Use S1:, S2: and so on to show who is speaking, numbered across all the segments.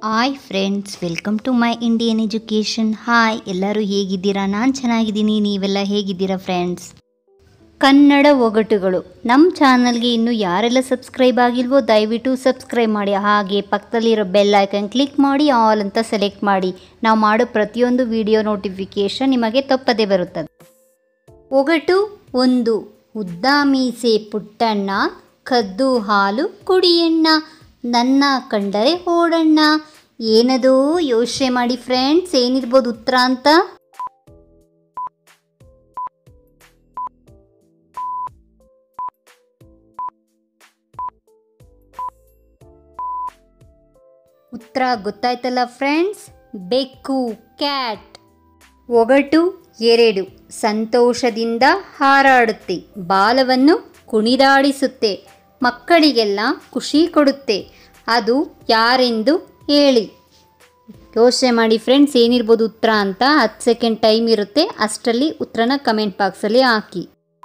S1: hi friends welcome to my Indian education hi ಎಲ್ಲರೂ ಹೇಗಿದ್ದೀರಾ ನಾನು ಚೆನ್ನಾಗಿದ್ದೀನಿ ನೀವೆಲ್ಲ ಹೇಗಿದ್ದೀರಾ ಫ್ರೆಂಡ್ಸ್ ಕನ್ನಡ ಒಗಟುಗಳು ನಮ್ಮ ಚಾನಲ್ಗೆ ಇನ್ನೂ ಯಾರೆಲ್ಲ ಸಬ್ಸ್ಕ್ರೈಬ್ ಆಗಿಲ್ವೋ ದಯವಿಟ್ಟು ಸಬ್ಸ್ಕ್ರೈಬ್ ಮಾಡಿ ಹಾಗೆ ಪಕ್ಕದಲ್ಲಿರೋ ಬೆಲ್ ಐಕನ್ ಕ್ಲಿಕ್ ಮಾಡಿ ಆಲ್ ಅಂತ ಸೆಲೆಕ್ಟ್ ಮಾಡಿ ನಾವು ಮಾಡೋ ಪ್ರತಿಯೊಂದು ವಿಡಿಯೋ ನೋಟಿಫಿಕೇಷನ್ ನಿಮಗೆ ತಪ್ಪದೇ ಬರುತ್ತದೆ ಒಗಟು ಒಂದು ಉದ್ದ ಮೀಸೆ ಪುಟ್ಟಣ್ಣ ಕದ್ದು ಹಾಲು ಕುಡಿಯಣ್ಣ ನನ್ನ ಕಂಡರೆ ಓಡಣ್ಣ ಏನದು ಯೋಚನೆ ಮಾಡಿ ಫ್ರೆಂಡ್ಸ್ ಏನಿರ್ಬೋದು ಉತ್ತರ ಅಂತ ಉತ್ತರ ಗೊತ್ತಾಯ್ತಲ್ಲ ಫ್ರೆಂಡ್ಸ್ ಬೆಕ್ಕು ಕ್ಯಾಟ್ ಒಗಟು ಎರಡು ಸಂತೋಷದಿಂದ ಹಾರಾಡುತ್ತೆ ಬಾಲವನ್ನು ಕುಣಿದಾಡಿಸುತ್ತೆ ಮಕ್ಕಳಿಗೆಲ್ಲ ಖುಷಿ ಕೊಡುತ್ತೆ ಅದು ಯಾರೆಂದು ಹೇಳಿ ಯೋಚನೆ ಮಾಡಿ ಫ್ರೆಂಡ್ಸ್ ಏನಿರ್ಬೋದು ಉತ್ತರ ಅಂತ ಹತ್ತು ಸೆಕೆಂಡ್ ಟೈಮ್ ಇರುತ್ತೆ ಅಷ್ಟರಲ್ಲಿ ಉತ್ತರನ ಕಮೆಂಟ್ ಬಾಕ್ಸಲ್ಲಿ ಹಾಕಿ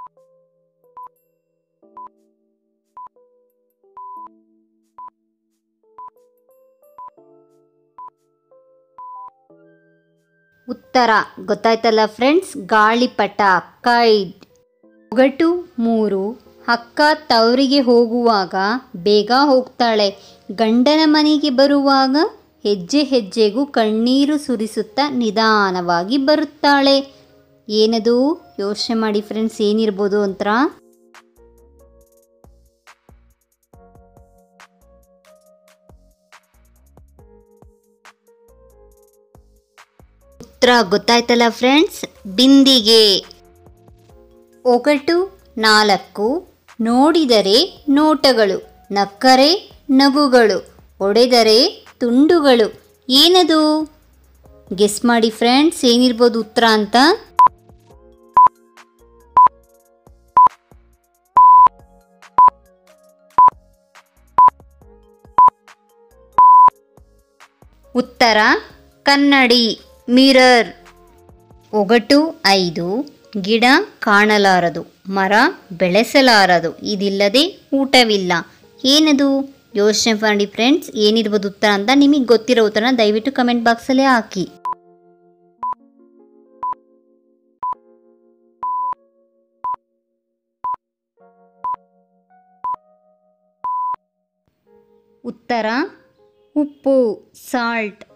S1: ಉತ್ತರ ಗೊತ್ತಾಯ್ತಲ್ಲ ಫ್ರೆಂಡ್ಸ್ ಗಾಳಿಪಟ ಕೈಟ್ ಒಗಟು ಮೂರು ಅಕ್ಕ ತವರಿಗೆ ಹೋಗುವಾಗ ಬೇಗ ಹೋಗ್ತಾಳೆ ಗಂಡನ ಮನೆಗೆ ಬರುವಾಗ ಹೆಜ್ಜೆ ಹೆಜ್ಜೆಗೂ ಕಣ್ಣೀರು ಸುರಿಸುತ್ತಾ ನಿಧಾನವಾಗಿ ಬರುತ್ತಾಳೆ ಏನದು ಯೋಚನೆ ಮಾಡಿ ಫ್ರೆಂಡ್ಸ್ ಏನಿರ್ಬೋದು ಅಂತ ಉತ್ತರ ಗೊತ್ತಾಯ್ತಲ್ಲ ಫ್ರೆಂಡ್ಸ್ ಬಿಂದಿಗೆ ಒಗಟು ನಾಲ್ಕು ನೋಡಿದರೆ ನೋಟಗಳು ನಕ್ಕರೆ ನಗುಗಳು ಒಡೆದರೆ ತುಂಡುಗಳು ಏನದು ಗೆಸ್ ಮಾಡಿ ಫ್ರೆಂಡ್ಸ್ ಏನಿರ್ಬೋದು ಉತ್ತರ ಅಂತ ಉತ್ತರ ಕನ್ನಡಿ ಮಿರರ್ ಒಗಟು ಐದು ಗಿಡ ಕಾಣಲಾರದು ಮರ ಬೆಳೆಸಲಾರದು ಇದಿಲ್ಲದೆ ಊಟವಿಲ್ಲ ಏನದು ಯೋಚನೆ ಮಾಡಿ ಫ್ರೆಂಡ್ಸ್ ಏನಿರ್ಬೋದು ಉತ್ತರ ಅಂತ ನಿಮಗೆ ಗೊತ್ತಿರೋ ಉತ್ತರನ ದಯವಿಟ್ಟು ಕಮೆಂಟ್ ಬಾಕ್ಸಲ್ಲೇ ಹಾಕಿ ಉತ್ತರ ಉಪ್ಪು ಸಾಲ್ಟ್